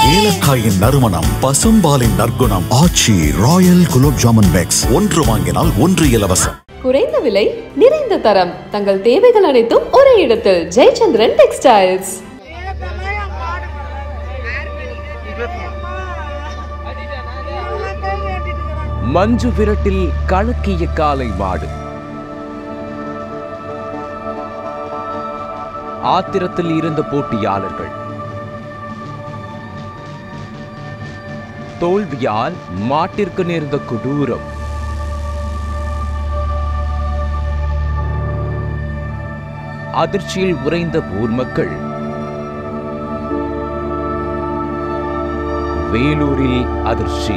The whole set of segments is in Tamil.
ஏலக்காயின் நறுமணம் பசும்பாலின் நற்குணம் ஆச்சி ராயல் குலோப் ஜாமுன் பேக்ஸ் ஒன்று வாங்கினால் ஒன்று இலவசம் குறைந்த விலை நிறைந்த தரம் தங்கள் தேவைகள் அனைத்தும் ஒரே இடத்தில் ஜெயச்சந்திரன் டெக்ஸ்டைல்ஸ் மஞ்சு விரட்டில் கலக்கிய காலை மாடு ஆத்திரத்தில் இருந்த போட்டியாளர்கள் தோல்வியால் மாட்டிற்கு நேர்ந்த கொடூரம் அதிர்ச்சியில் உறைந்த ஊர் மக்கள் வேலூரில் அதிர்ச்சி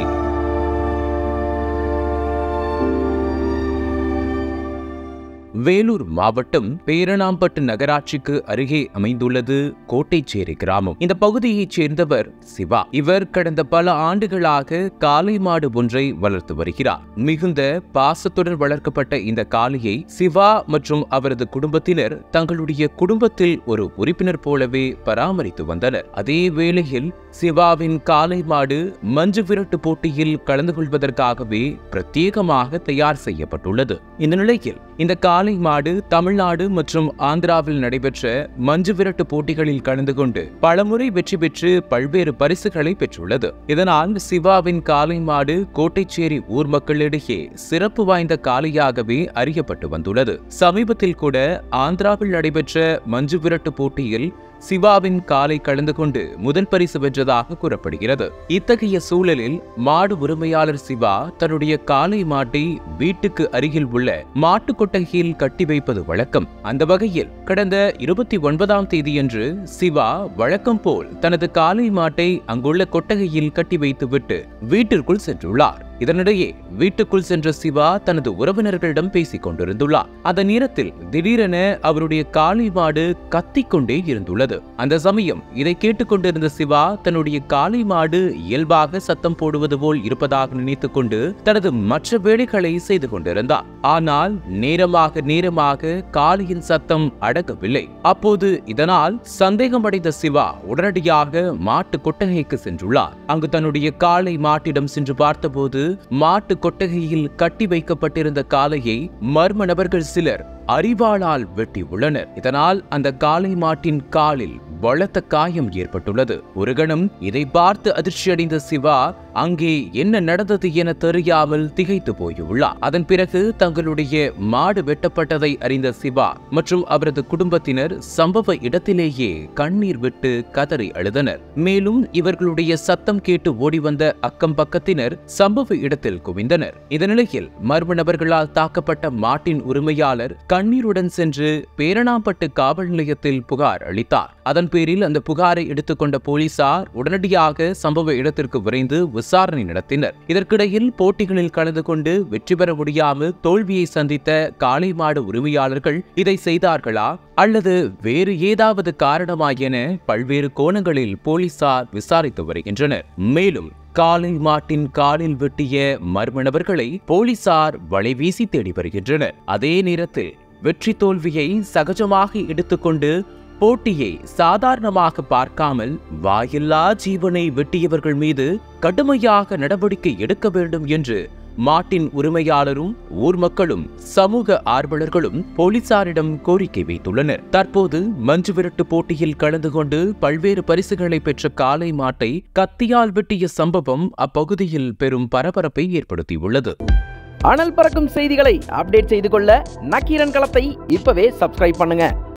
வேலூர் மாவட்டம் பேரணாம்பட்டு நகராட்சிக்கு அருகே அமைந்துள்ளது கோட்டைச்சேரி கிராமம் இந்த பகுதியைச் சேர்ந்தவர் சிவா இவர் கடந்த பல ஆண்டுகளாக காளை மாடு ஒன்றை வளர்த்து வருகிறார் மிகுந்த பாசத்துடன் வளர்க்கப்பட்ட இந்த காளையை சிவா மற்றும் அவரது குடும்பத்தினர் தங்களுடைய குடும்பத்தில் ஒரு உறுப்பினர் போலவே பராமரித்து வந்தனர் அதே வேளையில் சிவாவின் காளை மாடு மஞ்சு விரட்டு போட்டியில் கலந்து கொள்வதற்காகவே பிரத்யேகமாக தயார் செய்யப்பட்டுள்ளது இந்த நிலையில் இந்த காளை மாடு தமிழ்நாடு மற்றும் ஆந்திராவில் நடைபெற்ற மஞ்சு விரட்டு போட்டிகளில் கலந்து கொண்டு பலமுறை வெற்றி பெற்று பல்வேறு பரிசுகளை பெற்றுள்ளது இதனால் சிவாவின் காளை மாடு கோட்டைச்சேரி ஊர் மக்களிடையே சிறப்பு வாய்ந்த காளையாகவே அறியப்பட்டு வந்துள்ளது சமீபத்தில் கூட ஆந்திராவில் நடைபெற்ற மஞ்சு விரட்டு போட்டியில் சிவாவின் காலை கலந்து கொண்டு முதல் பரிசு வென்றதாக கூறப்படுகிறது இத்தகைய சூழலில் மாடு உரிமையாளர் சிவா தன்னுடைய காளை மாட்டை வீட்டுக்கு அருகில் உள்ள மாட்டுக் கொட்டகையில் கட்டி வைப்பது வழக்கம் அந்த வகையில் கடந்த இருபத்தி ஒன்பதாம் தேதியன்று சிவா வழக்கம் போல் தனது காளை மாட்டை அங்குள்ள கொட்டகையில் கட்டி வைத்துவிட்டு வீட்டிற்குள் சென்றுள்ளார் இதனிடையே வீட்டுக்குள் சென்ற சிவா தனது உறவினர்களிடம் பேசிக் கொண்டிருந்துள்ளார் அந்த நேரத்தில் திடீரென அவருடைய காளை மாடு கத்திக்கொண்டே இருந்துள்ளது அந்த சமயம் இதை கேட்டுக்கொண்டிருந்த சிவா தன்னுடைய காளை மாடு இயல்பாக சத்தம் போடுவது போல் இருப்பதாக நினைத்துக் கொண்டு தனது மற்ற வேலைகளை செய்து கொண்டிருந்தார் ஆனால் நேரமாக நேரமாக காளியின் சத்தம் அடங்கவில்லை அப்போது இதனால் சந்தேகமடைந்த சிவா உடனடியாக மாட்டு கொட்டகைக்கு சென்றுள்ளார் அங்கு தன்னுடைய காளை மாட்டிடம் சென்று பார்த்தபோது மாட்டு கொட்டகையில் கட்டி வைக்கப்பட்டிருந்த காளையை மர்ம நபர்கள் சிலர் அரிவாளால் வெட்டி உள்ளனர் இதனால் அந்த காளை மாட்டின் காலில் பலத்த காயம் ஏற்பட்டுள்ளது ஒரு கணம் இதை பார்த்து அதிர்ச்சியடைந்த சிவா அங்கே என்ன நடந்தது என தெரியாமல் திகைத்து போயுள்ளார் அதன் பிறகு தங்களுடைய மாடு வெட்டப்பட்டதை அறிந்த சிவா மற்றும் அவரது குடும்பத்தினர் சம்பவ இடத்திலேயே கண்ணீர் விட்டு கதறி அழுதனர் மேலும் இவர்களுடைய சத்தம் கேட்டு ஓடி வந்த அக்கம் பக்கத்தினர் சம்பவ இடத்தில் குவிந்தனர் இந்த நிலையில் மர்ம நபர்களால் தாக்கப்பட்ட மாட்டின் உரிமையாளர் கண்ணீருடன் சென்று பேரணாம்பட்டு காவல் நிலையத்தில் புகார் அளித்தார் அதன் பேரில் அந்த புகாரை எடுத்துக்கொண்ட போலீசார் உடனடியாக சம்பவ இடத்திற்கு விரைந்து விசாரணை நடத்தினர் இதற்கிடையில் போட்டிகளில் கலந்து கொண்டு வெற்றி பெற முடியாமல் தோல்வியை சந்தித்த காளை மாடு உரிமையாளர்கள் இதை செய்தார்களா அல்லது வேறு ஏதாவது காரணமா என பல்வேறு கோணங்களில் போலீசார் விசாரித்து வருகின்றனர் மேலும் காளை மாட்டின் காலில் வெட்டிய மர்ம நபர்களை போலீசார் வலைவீசி தேடி வருகின்றனர் அதே நேரத்தில் வெற்றி தோல்வியை சகஜமாக எடுத்துக்கொண்டு போட்டியை சாதாரணமாக பார்க்காமல் வாயில்லா ஜீவனை வெட்டியவர்கள் மீது கடுமையாக நடவடிக்கை எடுக்க வேண்டும் என்று மாட்டின் உரிமையாளரும் ஊர் மக்களும் சமூக ஆர்வலர்களும் போலீசாரிடம் கோரிக்கை வைத்துள்ளனர் தற்போது மஞ்சு விரட்டு போட்டியில் கலந்து கொண்டு பல்வேறு பரிசுகளை பெற்ற காளை மாட்டை கத்தியால் வெட்டிய சம்பவம் அப்பகுதியில் பெரும் பரபரப்பை ஏற்படுத்தியுள்ளது அனல் பறக்கும் செய்திகளை அப்டேட் செய்து கொள்ள நக்கீரன் களத்தை இப்பவே சப்ஸ்கிரைப் பண்ணுங்க